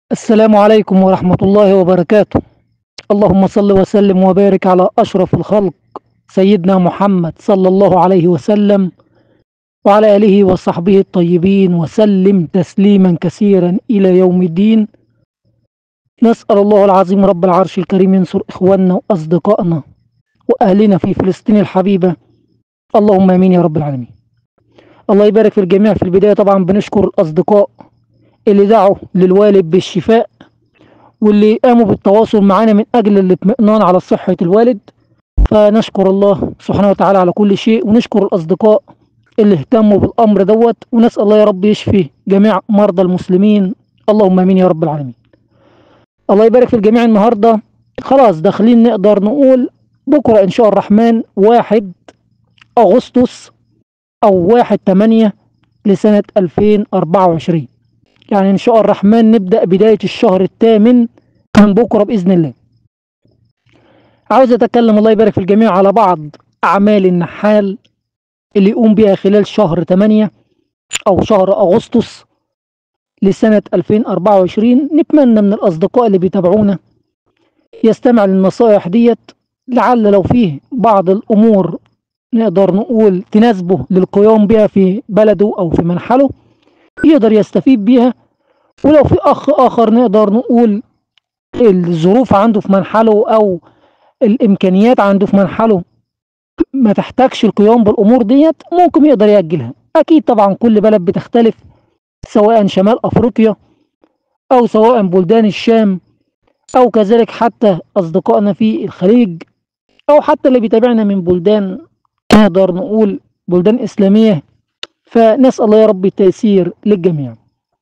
السلام عليكم ورحمة الله وبركاته اللهم صل وسلم وبارك على أشرف الخلق سيدنا محمد صلى الله عليه وسلم وعلى آله وصحبه الطيبين وسلم تسليما كثيرا إلى يوم الدين نسأل الله العظيم رب العرش الكريم ينصر إخواننا وأصدقائنا وأهلنا في فلسطين الحبيبة اللهم آمين يا رب العالمين الله يبارك في الجميع في البداية طبعا بنشكر الأصدقاء اللي دعوا للوالد بالشفاء واللي قاموا بالتواصل معنا من أجل الاطمئنان على صحة الوالد فنشكر الله سبحانه وتعالى على كل شيء ونشكر الأصدقاء اللي اهتموا بالأمر دوت ونسأل الله يا رب يشفي جميع مرضى المسلمين اللهم آمين يا رب العالمين الله يبارك في الجميع النهاردة خلاص داخلين نقدر نقول بكرة إن شاء الرحمن واحد أغسطس أو واحد تمانية لسنة 2024 يعني إن شاء الرحمن نبدأ بداية الشهر الثامن من بكرة بإذن الله عاوز أتكلم الله يبارك في الجميع على بعض أعمال النحال اللي يقوم بها خلال شهر 8 أو شهر أغسطس لسنة 2024 نتمنى من الأصدقاء اللي بيتابعونا يستمع للنصائح ديت لعل لو فيه بعض الأمور نقدر نقول تناسبه للقيام بها في بلده أو في منحله يقدر يستفيد بيها ولو في أخ آخر نقدر نقول الظروف عنده في منحله أو الإمكانيات عنده في منحله ما تحتاجش القيام بالأمور ديت ممكن يقدر يأجلها أكيد طبعا كل بلد بتختلف سواء شمال أفريقيا أو سواء بلدان الشام أو كذلك حتى أصدقائنا في الخليج أو حتى اللي بيتابعنا من بلدان نقدر نقول بلدان إسلامية فنسأل الله يا رب التيسير للجميع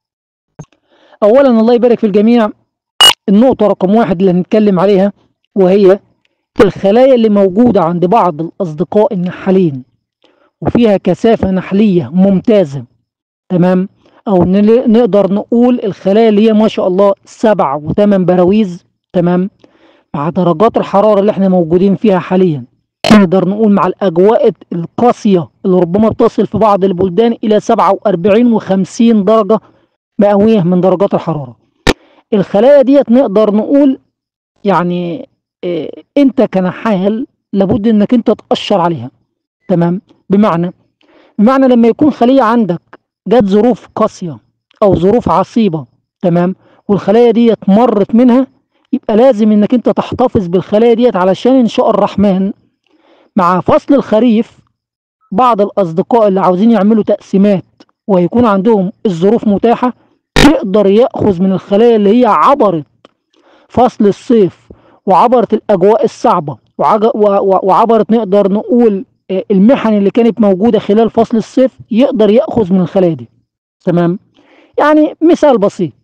أولا الله يبارك في الجميع النقطة رقم واحد اللي هنتكلم عليها وهي الخلايا اللي موجودة عند بعض الأصدقاء النحالين وفيها كثافة نحلية ممتازة تمام أو نل- نقدر نقول الخلايا اللي هي ما شاء الله سبع وثمان براويز تمام مع درجات الحرارة اللي احنا موجودين فيها حاليا نقدر نقول مع الأجواء القاسية اللي ربما بتصل في بعض البلدان إلى 47 و50 درجة مئوية من درجات الحرارة الخلايا ديت نقدر نقول يعني إيه انت كنحال لابد انك انت تقشر عليها تمام بمعنى بمعنى لما يكون خلية عندك جت ظروف قاسية او ظروف عصيبة تمام والخلايا ديت مرت منها يبقى لازم انك انت تحتفظ بالخلايا ديت علشان ان شاء الرحمن مع فصل الخريف بعض الاصدقاء اللي عاوزين يعملوا تقسيمات ويكون عندهم الظروف متاحة يقدر يأخذ من الخلايا اللي هي عبرت فصل الصيف وعبرت الأجواء الصعبة وعج- و- و- وعبرت نقدر نقول آه، المحن اللي كانت موجودة خلال فصل الصيف يقدر يأخذ من الخلايا دي تمام يعني مثال بسيط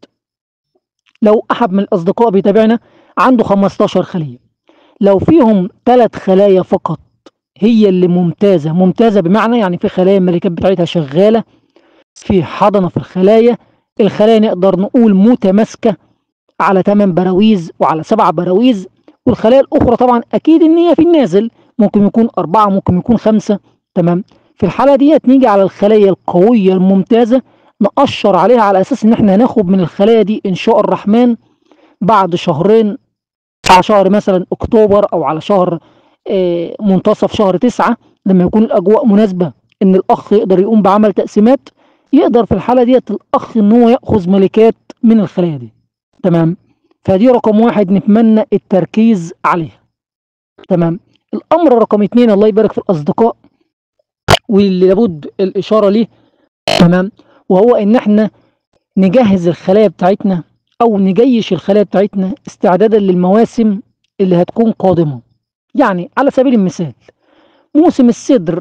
لو أحد من الأصدقاء بيتابعنا عنده 15 خلية لو فيهم ثلاث خلايا فقط هي اللي ممتازة ممتازة بمعنى يعني في خلايا الملكات بتاعتها شغالة في حضنة في الخلايا الخلايا نقدر نقول متماسكة على 8 براويز وعلى 7 براويز والخلايا الأخرى طبعا أكيد إن هي في النازل ممكن يكون أربعة ممكن يكون خمسة تمام في الحالة ديت نيجي على الخلايا القوية الممتازة نقشر عليها على أساس إن إحنا هناخد من الخلايا دي إن شاء الرحمن بعد شهرين على شهر مثلا أكتوبر أو على شهر آه، منتصف شهر تسعة لما يكون الأجواء مناسبة إن الأخ يقدر يقوم بعمل تقسيمات يقدر في الحالة ديت الأخ إن هو يأخذ ملكات من الخلايا دي تمام فدي رقم واحد نتمنى التركيز عليها تمام الأمر رقم اتنين الله يبارك في الأصدقاء واللي لابد الإشارة ليه تمام وهو إن إحنا نجهز الخلايا بتاعتنا أو نجيش الخلايا بتاعتنا استعدادا للمواسم اللي هتكون قادمة يعني على سبيل المثال موسم الصدر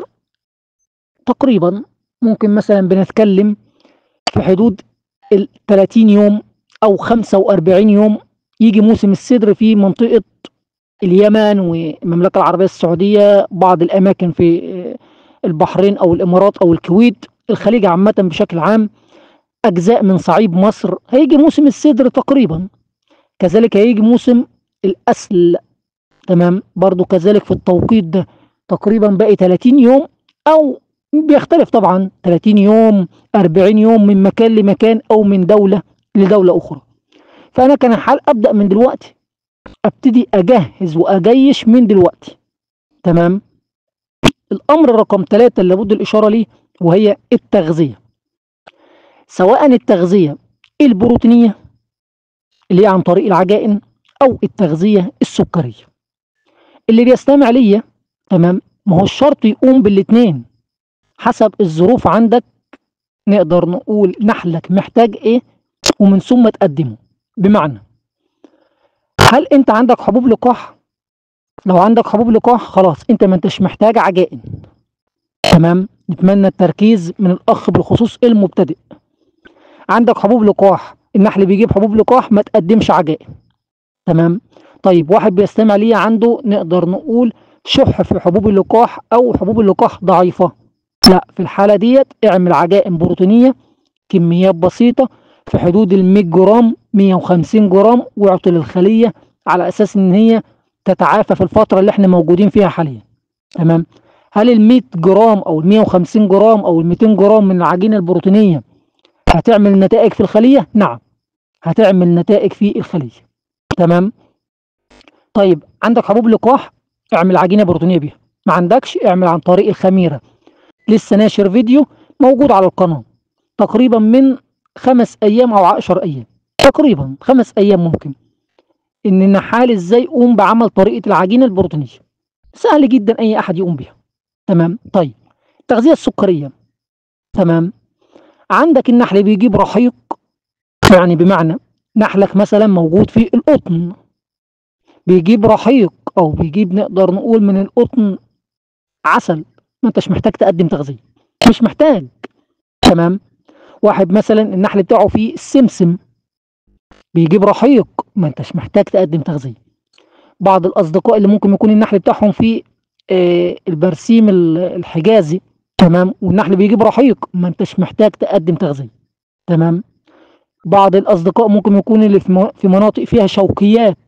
تقريبا ممكن مثلا بنتكلم في حدود ال 30 يوم او 45 يوم يجي موسم الصدر في منطقة اليمن والمملكة العربية السعودية بعض الأماكن في آه، البحرين أو الإمارات أو الكويت الخليج عامة بشكل عام أجزاء من صعيد مصر هيجي موسم الصدر تقريبا كذلك هيجي موسم الأسل تمام برضو كذلك في التوقيت ده تقريبا باقي 30 يوم أو بيختلف طبعا 30 يوم 40 يوم من مكان لمكان أو من دولة لدولة أخرى فانا كان الحال ابدا من دلوقتي ابتدي اجهز واجيش من دلوقتي تمام الامر رقم ثلاثة اللي لابد الاشاره ليه وهي التغذيه سواء التغذيه البروتينيه اللي هي عن طريق العجائن او التغذيه السكريه اللي بيستمع ليا تمام ما هو الشرط يقوم بالاثنين حسب الظروف عندك نقدر نقول نحلك محتاج ايه ومن ثم تقدمه بمعنى هل انت عندك حبوب لقاح لو عندك حبوب لقاح خلاص انت ما انتش محتاج عجائن تمام نتمنى التركيز من الاخ بالخصوص المبتدئ عندك حبوب لقاح النحل بيجيب حبوب لقاح ما تقدمش عجائن تمام طيب واحد بيستمع ليه عنده نقدر نقول شح في حبوب اللقاح او حبوب اللقاح ضعيفه لا في الحاله ديت اعمل عجائن بروتينيه كميات بسيطه في حدود ال 100 جرام 150 جرام واعطي للخليه على اساس ان هي تتعافى في الفتره اللي احنا موجودين فيها حاليا تمام هل ال 100 جرام او ال 150 جرام او ال 200 جرام من العجينه البروتينيه هتعمل نتائج في الخليه نعم هتعمل نتائج في الخليه تمام طيب عندك حبوب لقاح اعمل عجينه بروتينيه بيها ما عندكش اعمل عن طريق الخميره لسه ناشر فيديو موجود على القناه تقريبا من خمس ايام او عشر ايام تقريبا خمس ايام ممكن ان النحال ازاي يقوم بعمل طريقه العجينه البروتينيه سهل جدا اي احد يقوم بيها تمام طيب التغذيه السكريه تمام عندك النحل بيجيب رحيق يعني بمعنى نحلك مثلا موجود في القطن بيجيب رحيق او بيجيب نقدر نقول من القطن عسل ما انتش محتاج تقدم تغذيه مش محتاج تمام واحد مثلا النحل بتاعه فيه السمسم بيجيب رحيق ما انتش محتاج تقدم تغذيه بعض الاصدقاء اللي ممكن يكون النحل بتاعهم فيه آه البرسيم الحجازي تمام والنحل بيجيب رحيق ما انتش محتاج تقدم تغذيه تمام بعض الاصدقاء ممكن يكون اللي في مناطق فيها شوكيات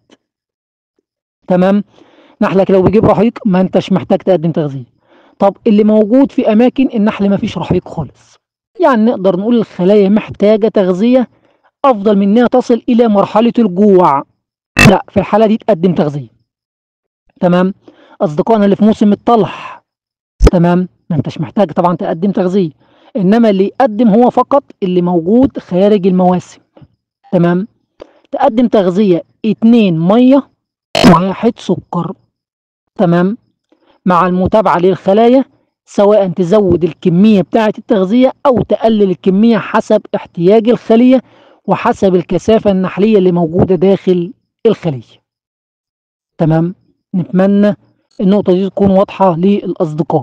تمام نحلك لو بيجيب رحيق ما انتش محتاج تقدم تغذيه طب اللي موجود في اماكن النحل ما فيش رحيق خالص يعني نقدر نقول الخلايا محتاجه تغذيه افضل من انها تصل الى مرحله الجوع لا في الحاله دي تقدم تغذيه تمام اصدقائنا اللي في موسم الطلح تمام ما انتش محتاج طبعا تقدم تغذيه انما اللي يقدم هو فقط اللي موجود خارج المواسم تمام تقدم تغذيه اتنين ميه واحد سكر تمام مع المتابعه للخلايا سواء تزود الكميه بتاعه التغذيه او تقلل الكميه حسب احتياج الخليه وحسب الكثافه النحليه اللي موجوده داخل الخليه تمام نتمنى النقطه دي تكون واضحه للاصدقاء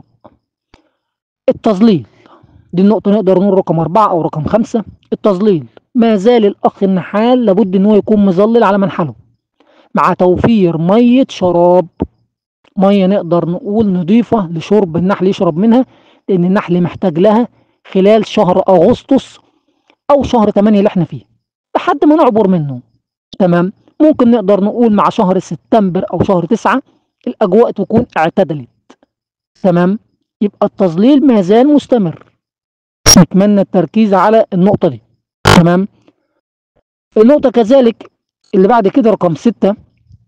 التظليل دي النقطة نقدر نقول رقم أربعة أو رقم خمسة التظليل ما زال الأخ النحال لابد إن هو يكون مظلل على منحله مع توفير مية شراب مية نقدر نقول نضيفة لشرب النحل يشرب منها لأن النحل محتاج لها خلال شهر أغسطس أو شهر 8 اللي احنا فيه لحد ما نعبر منه تمام ممكن نقدر نقول مع شهر سبتمبر أو شهر تسعة الأجواء تكون اعتدلت تمام يبقى التظليل ما زال مستمر نتمنى التركيز على النقطة دي تمام النقطة كذلك اللي بعد كده رقم ستة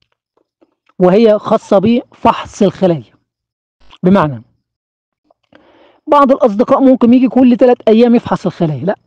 وهي خاصة بفحص الخلايا بمعنى بعض الأصدقاء ممكن يجي كل ثلاث أيام يفحص الخلايا لا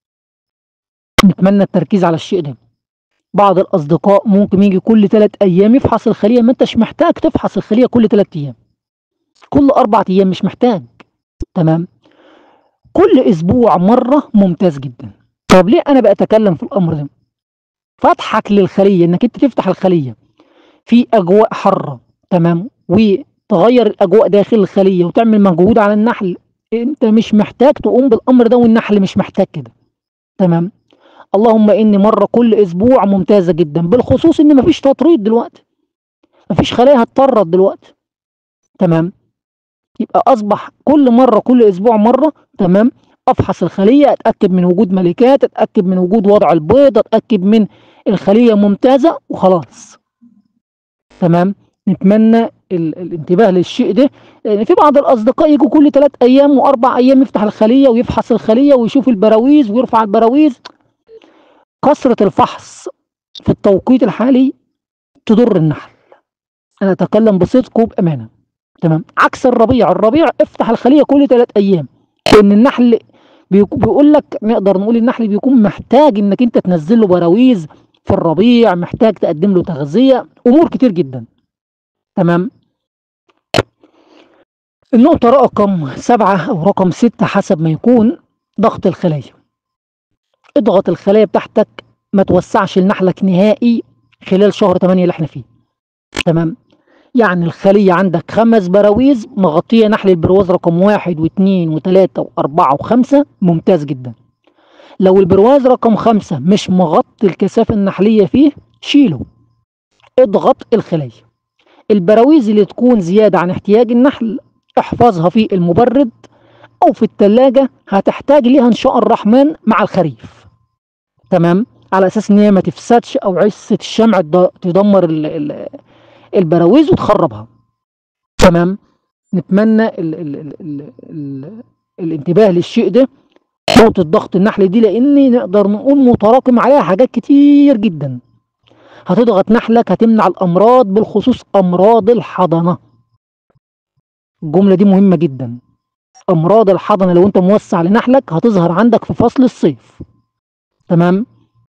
نتمنى التركيز على الشيء ده بعض الأصدقاء ممكن يجي كل ثلاث أيام يفحص الخلية ما أنتش محتاج تفحص الخلية كل ثلاث أيام كل أربع أيام مش محتاج تمام كل أسبوع مرة ممتاز جدا طب ليه أنا بأتكلم في الأمر ده فتحك للخلية إنك أنت تفتح الخلية في أجواء حارة تمام وتغير الأجواء داخل الخلية وتعمل مجهود على النحل أنت مش محتاج تقوم بالأمر ده والنحل مش محتاج كده تمام اللهم إن مرة كل أسبوع ممتازة جدا بالخصوص إن مفيش تطريد دلوقتي مفيش خلايا هتطرد دلوقتي تمام يبقى اصبح كل مره كل اسبوع مره تمام افحص الخليه اتاكد من وجود ملكات اتاكد من وجود وضع البيض اتاكد من الخليه ممتازه وخلاص تمام نتمنى ال الانتباه للشيء ده لان في بعض الاصدقاء يجوا كل ثلاث ايام واربع ايام يفتح الخليه ويفحص الخليه ويشوف البراويز ويرفع البراويز كثره الفحص في التوقيت الحالي تضر النحل انا اتكلم بصدق وبامانه تمام عكس الربيع الربيع افتح الخليه كل ثلاث ايام لان النحل بيقول لك نقدر نقول النحل بيكون محتاج انك انت تنزل له براويز في الربيع محتاج تقدم له تغذيه امور كتير جدا تمام النقطة رقم سبعة أو رقم ستة حسب ما يكون ضغط الخلايا اضغط الخلايا بتاعتك ما توسعش لنحلك نهائي خلال شهر 8 اللي احنا فيه تمام يعني الخلية عندك خمس براويز مغطية نحل البرواز رقم واحد واثنين وثلاثة وأربعة وخمسة ممتاز جدا لو البرواز رقم خمسة مش مغطي الكثافة النحلية فيه شيله اضغط الخلايا البراويز اللي تكون زيادة عن احتياج النحل احفظها في المبرد أو في التلاجة هتحتاج ليها إن شاء الرحمن مع الخريف تمام على أساس إن هي ما تفسدش أو عسة الشمع تدمر البراويز وتخربها تمام نتمنى ال ال ال ال ال الانتباه للشيء ده نقطة ضغط النحل دي لأن نقدر نقول متراكم عليها حاجات كتير جدا هتضغط نحلك هتمنع الأمراض بالخصوص أمراض الحضنة الجملة دي مهمة جدا أمراض الحضنة لو أنت موسع لنحلك هتظهر عندك في فصل الصيف تمام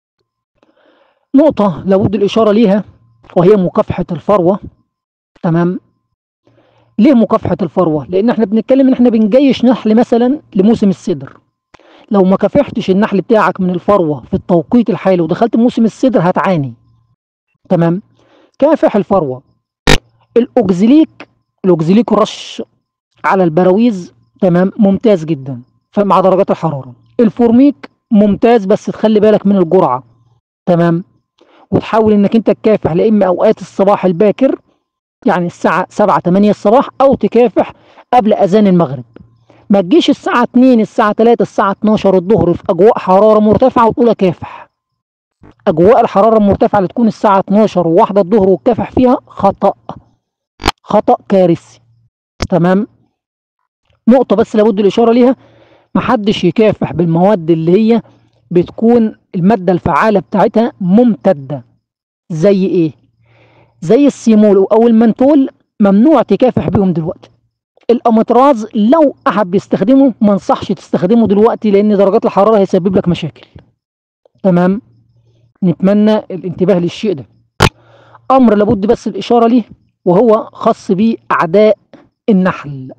نقطة لابد الإشارة ليها وهي مكافحة الفروة تمام ليه مكافحة الفروة؟ لأن احنا بنتكلم إن احنا بنجيش نحل مثلا لموسم الصدر لو ما كافحتش النحل بتاعك من الفروة في التوقيت الحالي ودخلت موسم الصدر هتعاني تمام كافح الفروة الأوكزيليك الأوكزيليك رش على البراويز تمام ممتاز جدا مع درجات الحرارة الفورميك ممتاز بس تخلي بالك من الجرعة تمام وتحاول انك انت تكافح لا اما اوقات الصباح الباكر يعني الساعة 7 8 الصباح او تكافح قبل اذان المغرب ما تجيش الساعة 2 الساعة 3 الساعة 12 الظهر في اجواء حرارة مرتفعة وتقول اكافح اجواء الحرارة المرتفعة اللي تكون الساعة 12 وواحدة الظهر وتكافح فيها خطأ خطأ كارثي تمام نقطة بس لابد الإشارة ليها محدش يكافح بالمواد اللي هي بتكون المادة الفعالة بتاعتها ممتدة زي ايه زي السيمول او المنتول ممنوع تكافح بيهم دلوقتي الامتراز لو احب يستخدمه ما انصحش تستخدمه دلوقتي لان درجات الحرارة هيسبب لك مشاكل تمام نتمنى الانتباه للشيء ده امر لابد بس الاشارة ليه وهو خاص بأعداء النحل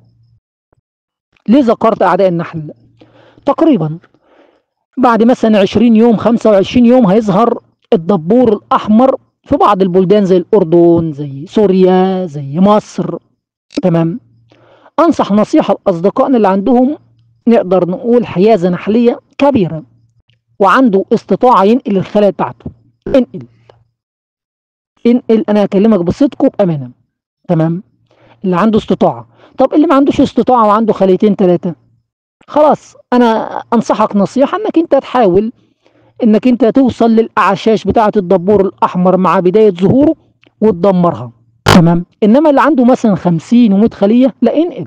ليه ذكرت أعداء النحل تقريبا بعد مثلا 20 يوم 25 يوم هيظهر الدبور الأحمر في بعض البلدان زي الأردن زي سوريا زي مصر تمام أنصح نصيحة لأصدقائنا اللي عندهم نقدر نقول حيازة نحلية كبيرة وعنده استطاعة ينقل الخلايا بتاعته انقل انقل أنا أكلمك بصدق وبأمانة تمام اللي عنده استطاعة طب اللي ما عندوش استطاعة وعنده خليتين ثلاثة خلاص انا انصحك نصيحة انك انت تحاول انك انت توصل للاعشاش بتاعة الدبور الاحمر مع بداية ظهوره وتدمرها تمام انما اللي عنده مثلا 50 و100 خلية لا انقل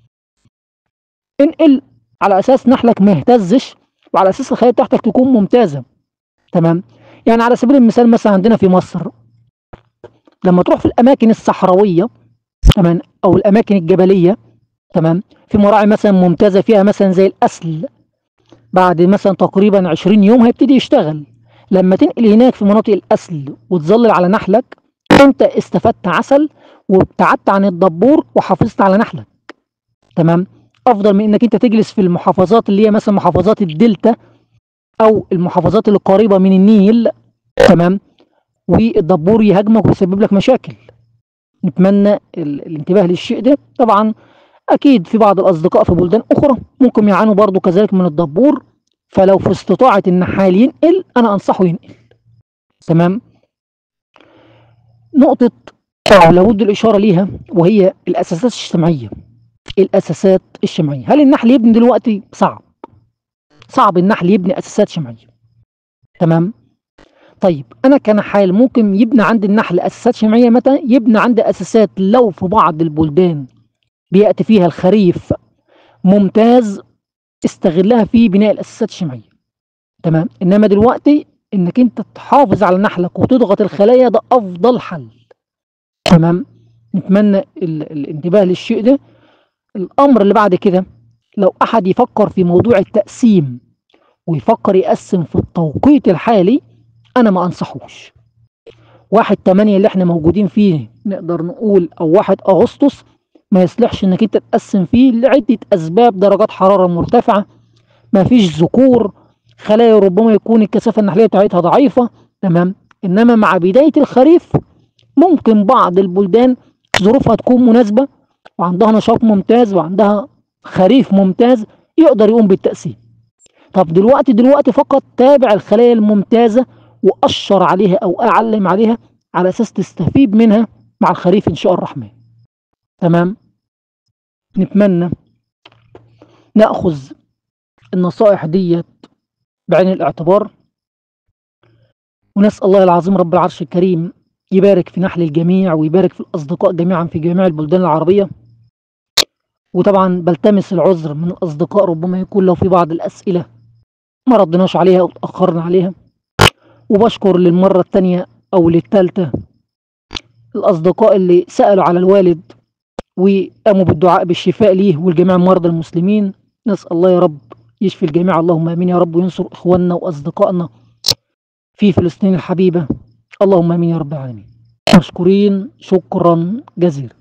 انقل على اساس نحلك ما يهتزش وعلى اساس الخلية بتاعتك تكون ممتازة تمام يعني على سبيل المثال مثلا عندنا في مصر لما تروح في الاماكن الصحراوية تمام او الاماكن الجبلية تمام في مراعي مثلا ممتازة فيها مثلا زي الأسل بعد مثلا تقريبا 20 يوم هيبتدي يشتغل لما تنقل هناك في مناطق الأسل وتظلل على نحلك أنت استفدت عسل وابتعدت عن الدبور وحافظت على نحلك تمام أفضل من إنك أنت تجلس في المحافظات اللي هي مثلا محافظات الدلتا أو المحافظات اللي قريبة من النيل تمام والدبور يهاجمك ويسبب لك مشاكل نتمنى الانتباه للشيء ده طبعا أكيد في بعض الأصدقاء في بلدان أخرى ممكن يعانوا برضو كذلك من الدبور فلو في استطاعة النحال ينقل أنا أنصحه ينقل تمام نقطة لابد الإشارة ليها وهي الأساسات الشمعية الأساسات الشمعية هل النحل يبني دلوقتي صعب صعب النحل يبني أساسات شمعية تمام طيب أنا كنحال ممكن يبني عند النحل أساسات شمعية متى يبني عند أساسات لو في بعض البلدان بيأتي فيها الخريف ممتاز استغلها في بناء الأساسات الشمعية تمام إنما دلوقتي انك انت تحافظ على نحلك وتضغط الخلايا ده افضل حل تمام نتمنى ال- الانتباه للشيء ده الامر اللي بعد كده لو احد يفكر في موضوع التقسيم ويفكر يقسم في التوقيت الحالي انا ما انصحوش واحد تمانية اللي احنا موجودين فيه نقدر نقول او واحد اغسطس ما يصلحش انك انت تقسم فيه لعدة اسباب درجات حرارة مرتفعة ما فيش ذكور خلايا ربما يكون الكثافة النحلية بتاعتها ضعيفة تمام انما مع بداية الخريف ممكن بعض البلدان ظروفها تكون مناسبة وعندها نشاط ممتاز وعندها خريف ممتاز يقدر يقوم بالتقسيم طب دلوقتي دلوقتي فقط تابع الخلايا الممتازة وأشر عليها أو أعلم عليها على أساس تستفيد منها مع الخريف إن شاء الرحمن تمام نتمنى نأخذ النصائح ديت بعين الاعتبار ونسأل الله العظيم رب العرش الكريم يبارك في نحل الجميع ويبارك في الأصدقاء جميعا في جميع البلدان العربية وطبعا بلتمس العذر من الأصدقاء ربما يكون لو في بعض الأسئلة ما ردناش عليها أو تأخرنا عليها وبشكر للمرة التانية أو للتالتة الأصدقاء اللي سألوا على الوالد وقاموا بالدعاء بالشفاء ليه ولجميع مرضى المسلمين نسأل الله يا رب يشفي الجميع اللهم آمين يا رب وينصر إخواننا وأصدقائنا في فلسطين الحبيبة اللهم آمين يا رب العالمين مشكورين شكرا جزيلا